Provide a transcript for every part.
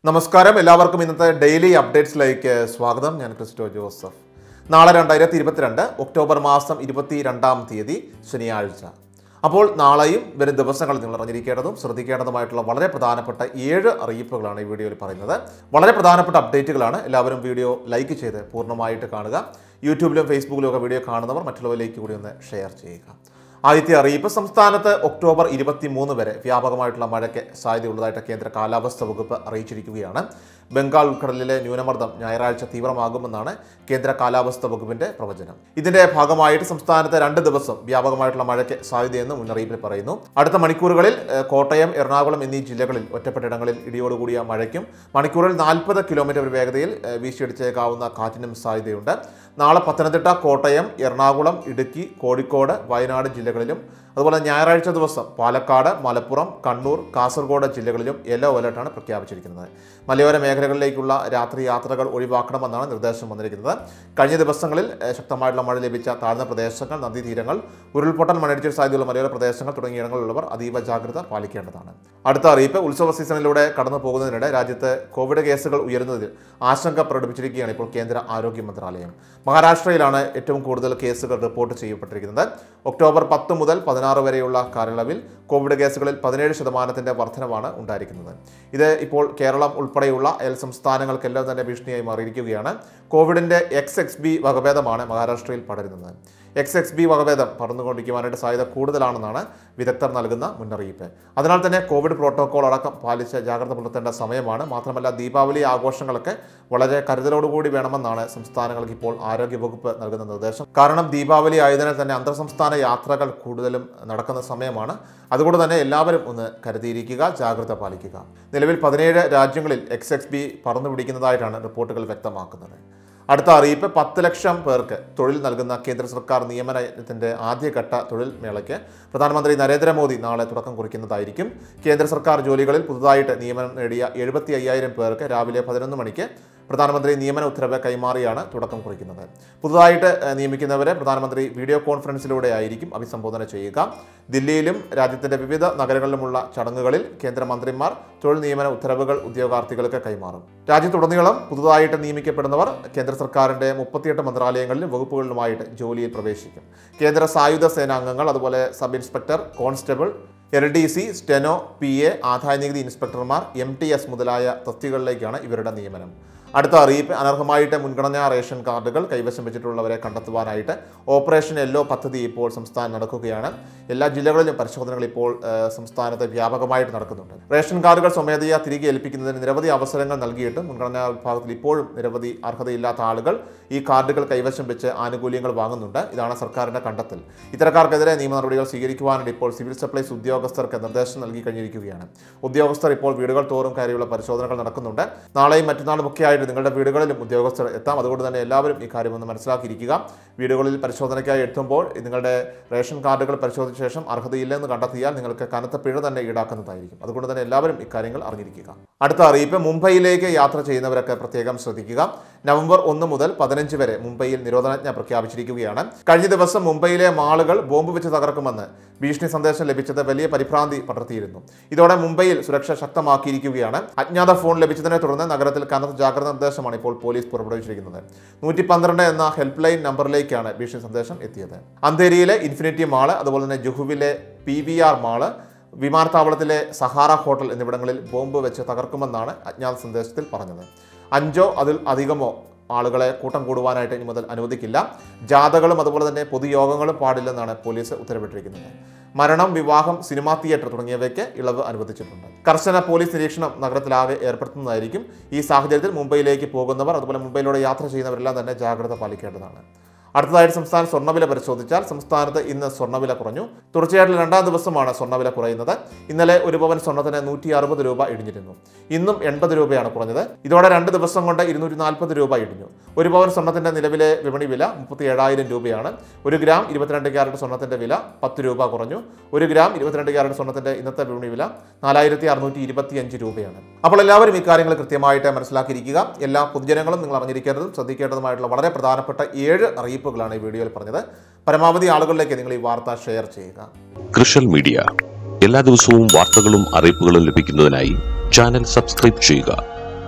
നമസ്കാരം എല്ലാവർക്കും ഇന്നത്തെ ഡെയിലി അപ്ഡേറ്റ്സിലേക്ക് സ്വാഗതം ഞാൻ ക്രിസ്റ്റോ ജോസഫ് നാളെ രണ്ടായിരത്തി ഇരുപത്തിരണ്ട് ഒക്ടോബർ മാസം ഇരുപത്തി രണ്ടാം തീയതി ശനിയാഴ്ച അപ്പോൾ നാളെയും വരും ദിവസങ്ങളിൽ നിങ്ങൾ അറിഞ്ഞിരിക്കേണ്ടതും ശ്രദ്ധിക്കേണ്ടതുമായിട്ടുള്ള വളരെ പ്രധാനപ്പെട്ട ഏഴ് അറിയിപ്പുകളാണ് ഈ വീഡിയോയിൽ പറയുന്നത് വളരെ പ്രധാനപ്പെട്ട അപ്ഡേറ്റുകളാണ് എല്ലാവരും വീഡിയോ ലൈക്ക് ചെയ്ത് പൂർണ്ണമായിട്ട് കാണുക യൂട്യൂബിലും ഫേസ്ബുക്കിലും ഒക്കെ വീഡിയോ കാണുന്നവർ മറ്റുള്ളവരിലേക്ക് കൂടി ഒന്ന് ഷെയർ ചെയ്യുക ആദ്യത്തെ അറിയിപ്പ് സംസ്ഥാനത്ത് ഒക്ടോബർ ഇരുപത്തി മൂന്ന് വരെ വ്യാപകമായിട്ടുള്ള മഴയ്ക്ക് സാധ്യതയുള്ളതായിട്ട് കേന്ദ്ര കാലാവസ്ഥ വകുപ്പ് അറിയിച്ചിരിക്കുകയാണ് ബംഗാൾ ഉൾക്കടലിലെ ന്യൂനമർദ്ദം ഞായറാഴ്ച തീവ്രമാകുമെന്നാണ് കേന്ദ്ര കാലാവസ്ഥ വകുപ്പിന്റെ പ്രവചനം ഇതിന്റെ ഭാഗമായിട്ട് സംസ്ഥാനത്ത് രണ്ട് ദിവസം വ്യാപകമായിട്ടുള്ള മഴയ്ക്ക് സാധ്യതയെന്ന് മുന്നറിയിപ്പിൽ പറയുന്നു അടുത്ത മണിക്കൂറുകളിൽ ഏഹ്, കോട്ടയം എറണാകുളം എന്നീ ജില്ലകളിൽ ഒറ്റപ്പെട്ടയിടങ്ങളിൽ ഇടിയോടുകൂടിയ മഴയ്ക്കും മണിക്കൂറിൽ നാൽപ്പത് കിലോമീറ്റർ വേഗതയിൽ ഏഹ്, വീശിയടിച്ചേക്കാവുന്ന കാറ്റിനും സാധ്യതയുണ്ട് നാളെ പത്തനംതിട്ട കോട്ടയം എറണാകുളം ഇടുക്കി കോഴിക്കോട് വയനാട് ജില്ലകളിലും അതുപോലെ ഞായറാഴ്ച ദിവസം പാലക്കാട് മലപ്പുറം കണ്ണൂർ കാസർഗോഡ് ജില്ലകളിലും യെല്ലോ അലർട്ടാണ് പ്രഖ്യാപിച്ചിരിക്കുന്നത് മലയോര മേഖലകളിലേക്കുള്ള രാത്രി യാത്രകൾ ഒഴിവാക്കണമെന്നാണ് നിർദ്ദേശം വന്നിരിക്കുന്നത് കഴിഞ്ഞ ദിവസങ്ങളിൽ ഏഹ്, ശക്തമായിട്ടുള്ള മഴ ലഭിച്ച താഴ്ന്ന പ്രദേശങ്ങൾ നദീതീരങ്ങൾ ഉരുൾപൊട്ടൽ മണ്ണിടിച്ചിൽ സാധ്യതയുള്ള മലയോര പ്രദേശങ്ങൾ തുടങ്ങിയ ഇടങ്ങളിലുള്ളവർ അതീവ ജാഗ്രത പാലിക്കേണ്ടതാണ് അടുത്ത അറിയിപ്പ് ഉത്സവ സീസണിലൂടെ കടന്നു പോകുന്നതിനിടെ രാജ്യത്ത് കോവിഡ് കേസുകൾ ഉയരുന്നതിൽ ആശങ്ക പ്രകടിപ്പിച്ചിരിക്കുകയാണ് ഇപ്പോൾ കേന്ദ്ര ആരോഗ്യ മന്ത്രാലയം മഹാരാഷ്ട്രയിലാണ് ഏറ്റവും കൂടുതൽ കേസുകൾ റിപ്പോർട്ട് ചെയ്യപ്പെട്ടിരിക്കുന്നത് ഒക്ടോബർ പത്ത് മുതൽ പതിനാറ് വരെയുള്ള കാലയളവിൽ കോവിഡ് കേസുകളിൽ പതിനേഴ് ശതമാനത്തിന്റെ വർധനവാണ് ഉണ്ടായിരിക്കുന്നത് ഇത് ഇപ്പോൾ കേരളം ഉൾപ്പെടെയുള്ള അയൽ സംസ്ഥാനങ്ങൾക്കെല്ലാം തന്നെ ഭീഷണിയായി മാറിയിരിക്കുകയാണ് കോവിഡിന്റെ എക്സ് എക്സ് ബി വകഭേദമാണ് മഹാരാഷ്ട്രയിൽ പടരുന്നത് എക്സ് എക്സ് ബി വകഭേദം പടർന്നുകൊണ്ടിരിക്കുവാനായിട്ട് സാധ്യത കൂടുതലാണെന്നാണ് വിദഗ്ധർ നൽകുന്ന മുന്നറിയിപ്പ് അതിനാൽ തന്നെ കോവിഡ് പ്രോട്ടോകോൾ അടക്കം പാലിച്ച് ജാഗ്രത പുലർത്തേണ്ട സമയമാണ് മാത്രമല്ല ദീപാവലി ആഘോഷങ്ങളൊക്കെ വളരെ കരുതലോടുകൂടി വേണമെന്നാണ് സംസ്ഥാനങ്ങൾക്ക് ഇപ്പോൾ ആരോഗ്യവകുപ്പ് നൽകുന്ന നിർദ്ദേശം കാരണം ദീപാവലി ആയതിനാൽ തന്നെ അന്തർ സംസ്ഥാന യാത്രകൾ കൂടുതലും നടക്കുന്ന സമയമാണ് അതുകൊണ്ട് തന്നെ എല്ലാവരും ഒന്ന് കരുതിയിരിക്കുക ജാഗ്രത പാലിക്കുക നിലവിൽ പതിനേഴ് രാജ്യങ്ങളിൽ എക്സ് എക്സ് ബി പറന്നു പിടിക്കുന്നതായിട്ടാണ് റിപ്പോർട്ടുകൾ വ്യക്തമാക്കുന്നത് അടുത്ത അറിയിപ്പ് പത്ത് ലക്ഷം പേർക്ക് തൊഴിൽ നൽകുന്ന കേന്ദ്ര സർക്കാർ നിയമനത്തിന്റെ ആദ്യഘട്ട തൊഴിൽ മേളയ്ക്ക് പ്രധാനമന്ത്രി നരേന്ദ്രമോദി നാളെ തുടക്കം കുറിക്കുന്നതായിരിക്കും കേന്ദ്ര സർക്കാർ ജോലികളിൽ പുതുതായിട്ട് നിയമനം നേടിയ എഴുപത്തി അയ്യായിരം പേർക്ക് രാവിലെ പതിനൊന്ന് മണിക്ക് പ്രധാനമന്ത്രി നിയമന ഉത്തരവ് കൈമാറിയാണ് തുടക്കം കുറിക്കുന്നത് പുതുതായിട്ട് ഏഹ്, നിയമിക്കുന്നവരെ പ്രധാനമന്ത്രി വീഡിയോ കോൺഫറൻസിലൂടെ ആയിരിക്കും അഭിസംബോധന ചെയ്യുക ദില്ലിയിലും രാജ്യത്തിന്റെ വിവിധ നഗരങ്ങളിലുമുള്ള ചടങ്ങുകളിൽ കേന്ദ്രമന്ത്രിമാർ തൊഴിൽ നിയമന ഉത്തരവുകൾ ഉദ്യോഗാർത്ഥികൾക്ക് കൈമാറും രാജ്യത്തുടനീളം പുതുതായിട്ട് നിയമിക്കപ്പെടുന്നവർ കേന്ദ്ര സർക്കാരിന്റെ മുപ്പത്തിയെട്ട് മന്ത്രാലയങ്ങളിലും വകുപ്പുകളിലുമായിട്ട് ജോലിയിൽ പ്രവേശിക്കും കേന്ദ്ര സായുധ സേനാംഗങ്ങൾ അതുപോലെ sub inspector constable L D C steno P A ആദായനികുതി ഇൻസ്പെക്ടർമാർ എം ടി എസ് മുതലായ തസ്തികകളിലേക്കാണ് ഇവരുടെ നിയമനം അടുത്ത അറിയിപ്പ് അനർഹമായിട്ട് മുൻഗണനാ റേഷൻ കാർഡുകൾ കൈവശം വെച്ചിട്ടുള്ളവരെ കണ്ടെത്തുവാനായിട്ട് ഓപ്പറേഷൻ യെല്ലോ പദ്ധതി ഇപ്പോൾ സംസ്ഥാനം നടക്കുകയാണ് എല്ലാ ജില്ലകളിലും പരിശോധനകൾ ഇപ്പോൾ ആ, സംസ്ഥാനത്ത് വ്യാപകമായിട്ട് നടക്കുന്നുണ്ട് റേഷൻ കാർഡുകൾ സ്വമേധയാ തിരികെ ഏൽപ്പിക്കുന്നതിന് നിരവധി അവസരങ്ങൾ നൽകിയിട്ടും മുൻഗണനാ വിഭാഗത്തിൽ ഇപ്പോഴും നിരവധി അർഹതയില്ലാത്ത ആളുകൾ ഈ കാർഡുകൾ കൈവശം വെച്ച് ആനുകൂല്യങ്ങൾ വാങ്ങുന്നുണ്ട് ഇതാണ് സർക്കാരിന്റെ കണ്ടെത്തൽ ഇത്തരക്കാർക്കെതിരെ നിയമ നടപടികൾ സ്വീകരിക്കുവാനായിട്ട് ഇപ്പോൾ സിവിൽ സപ്ലൈസ് ഉദ്യോഗസ്ഥർക്ക് നിർദ്ദേശം നൽകി കഴിഞ്ഞിരിക്കുകയാണ് ഉദ്യോഗസ്ഥർ ഇപ്പോൾ വീടുകൾ തോറും കാര്യമുള്ള പരിശോധനകൾ നടക്കുന്നുണ്ട് നാളെയും മറ്റന്നാളും ഒക്കെ ആയിട്ട് നിങ്ങളുടെ വീടുകളിലും ഉദ്യോഗസ്ഥർ എത്താം അതുകൊണ്ട് തന്നെ എല്ലാവരും ഈ കാര്യം ഒന്ന് മനസ്സിലാക്കിയിരിക്കുക വീടുകളിൽ പരിശോധനയ്ക്കായി എത്തുമ്പോൾ നിങ്ങളുടെ റേഷൻ കാർഡുകൾ പരിശോധിച്ച ശേഷം അർഹതയില്ലെന്ന് കണ്ടെത്തിയാൽ നിങ്ങൾക്ക് കനത്ത പിഴ തന്നെ ഈടാക്കുന്നതായിരിക്കും അതുകൊണ്ട് തന്നെ എല്ലാവരും ഇക്കാര്യങ്ങൾ അറിഞ്ഞിരിക്കുക അടുത്ത അറിയിപ്പ് മുംബൈയിലേക്ക് യാത്ര ചെയ്യുന്നവരൊക്കെ പ്രത്യേകം ശ്രദ്ധിക്കുക നവംബർ ഒന്ന് മുതൽ പതിനഞ്ച് വരെ മുംബൈയിൽ നിരോധനാജ്ഞ പ്രഖ്യാപിച്ചിരിക്കുകയാണ് കഴിഞ്ഞ ദിവസം മുംബൈയിലെ മാളുകൾ ബോംബ് വെച്ച് തകർക്കുമെന്ന് ഭീഷണി സന്ദേശം ലഭിച്ചത് വലിയ പരിഭ്രാന്തി പടർത്തിയിരുന്നു ഇതോടെ മുംബൈയിൽ സുരക്ഷ ശക്തമാക്കിയിരിക്കുകയാണ് അജ്ഞാത ഫോൺ ലഭിച്ചതിനെ തുടർന്ന് നഗരത്തിൽ കനത്ത ജാഗ്രതാ നിർദ്ദേശമാണ് ഇപ്പോൾ പോലീസ് പുറപ്പെടുവിച്ചിരിക്കുന്നത് നൂറ്റി പന്ത്രണ്ട് എന്ന ഹെൽപ്പ് ലൈൻ നമ്പറിലേക്കാണ് ഭീഷണി സന്ദേശം എത്തിയത് അന്തേരിയിലെ ഇൻഫിനിറ്റി മാള് അതുപോലെ തന്നെ ജുഹുവിലെ പി വി ആർ മാള് വിമാനത്താവളത്തിലെ സഹാറ ഹോട്ടൽ എന്നിവിടങ്ങളിൽ ബോംബ് വെച്ച് തകർക്കുമെന്നാണ് അജ്ഞാത സന്ദേശത്തിൽ പറഞ്ഞത് അഞ്ചോ അതിൽ അധികമോ ആളുകളെ കൂട്ടം കൂടുവാനായിട്ട് ഇനി മുതൽ അനുവദിക്കില്ല ജാഥകളും അതുപോലെ തന്നെ പൊതുയോഗങ്ങളും പാടില്ലെന്നാണ് പോലീസ് ഉത്തരവിട്ടിരിക്കുന്നത് മരണം വിവാഹം സിനിമാ തിയേറ്റർ തുടങ്ങിയവയ്ക്ക് ഇളവ് അനുവദിച്ചിട്ടുണ്ട് കർശന പോലീസ് നിരീക്ഷണം നഗരത്തിലാകെ ഏർപ്പെടുത്തുന്നതായിരിക്കും ഈ സാഹചര്യത്തിൽ മുംബൈയിലേക്ക് പോകുന്നവർ അതുപോലെ മുംബൈയിലൂടെ യാത്ര ചെയ്യുന്നവരെല്ലാം തന്നെ ജാഗ്രത പാലിക്കേണ്ടതാണ് അടുത്തതായിട്ട് സംസ്ഥാന സ്വർണ്ണവില പരിശോധിച്ചാൽ സംസ്ഥാനത്ത് ഇന്ന് സ്വർണ്ണവില കുറഞ്ഞു തുടർച്ചയായിട്ടുള്ള രണ്ടാം ദിവസമാണ് സ്വർണ്ണവില കുറയുന്നത് ഇന്നലെ ഒരു പവൻ സ്വർണ്ണത്തിന് നൂറ്റി അറുപത് രൂപ ഇടിഞ്ഞിരുന്നു ഇന്നും എൺപത് രൂപയാണ് കുറഞ്ഞത് ഇതോടെ രണ്ട് ദിവസം കൊണ്ട് ഇരുന്നൂറ്റി നാൽപ്പത് രൂപ ഇടിഞ്ഞു ഒരു പവൻ സ്വർണ്ണത്തിന്റെ നിലവിലെ വിപണി വില മുപ്പത്തി ഏഴായിരം രൂപയാണ് ഒരു ഗ്രാം ഇരുപത്തിരണ്ട് ക്യാരറ്റ് സ്വർണ്ണത്തിന്റെ വില പത്ത് രൂപ കുറഞ്ഞു ഒരു ഗ്രാം ഇരുപത്തിരണ്ട് ക്യാരറ്റ് സ്വർണ്ണത്തിന്റെ ഇന്നത്തെ വിപണി വില നാലായിരത്തി അറുന്നൂറ്റി ഇരുപത്തി അഞ്ച് രൂപയാണ് അപ്പോൾ എല്ലാവരും ഇക്കാര്യങ്ങൾ കൃത്യമായിട്ട് മനസ്സിലാക്കിയിരിക്കുക എല്ലാ പൊതുജനങ്ങളും നിങ്ങൾ അറിഞ്ഞിരിക്കേണ്ടതും ശ്രദ്ധിക്കേണ്ടതുമായിട്ടുള്ള വളരെ പ്രധാനപ്പെട്ട ഏഴ് അറിയിപ്പുകളാണ് ഈ വീഡിയോയിൽ പറഞ്ഞത് പരമാവധി ആളുകളിലേക്ക് നിങ്ങൾ ഈ വാർത്ത ഷെയർ ചെയ്യുക കൃഷൽ മീഡിയ എല്ലാ ദിവസവും വാർത്തകളും അറിയിപ്പുകളും ലഭിക്കുന്നതിനായി ചാനൽ സബ്സ്ക്രൈബ് ചെയ്യുക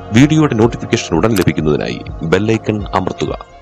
വീഡിയോയുടെ നോട്ടിഫിക്കേഷൻ ഉടൻ ലഭിക്കുന്നതിനായി ബെല്ലൈക്കൺ അമർത്തുക